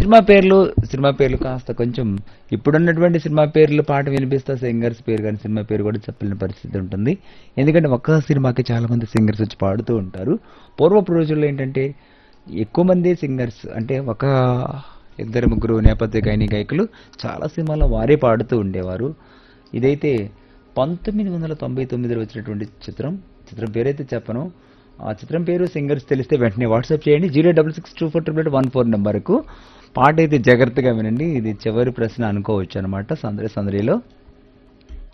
cinema పేర్లు cinema పేర్లు కాస్త కొంచెం ఇప్పుడున్నటువంటి సినిమా పేర్లు పాట వినిపిస్తా సింగర్స్ పేరు కానీ సినిమా పేరు కూడా చెప్పలేని పరిస్థితి ఉంటుంది ఎందుకంటే ఒక్క సినిమాకి చాలా మంది సింగర్స్ వచ్చి పాడుతూ ఉంటారు పూర్వపు రోజుల్లో ఏంటంటే ఎక్కువ మంది సింగర్స్ అంటే ఒక ఇద్దరు ముగ్గురు నేపథ్య గాయని గాయకులు చాలా సినిమాల్లో వారే పాడుతూ ఉండేవారు ఇదైతే పంతొమ్మిది వందల తొంభై తొమ్మిదిలో వచ్చినటువంటి చిత్రం చిత్రం పేరైతే చెప్పను ఆ చిత్రం పేరు సింగర్స్ తెలిస్తే వెంటనే వాట్సాప్ చేయండి zero double six two four triple one four నెంబర్కు పాట అయితే జాగ్రత్తగా వినండి ఇది చివరి ప్రశ్న అనుకోవచ్చు అనమాట సందడి సందడిలో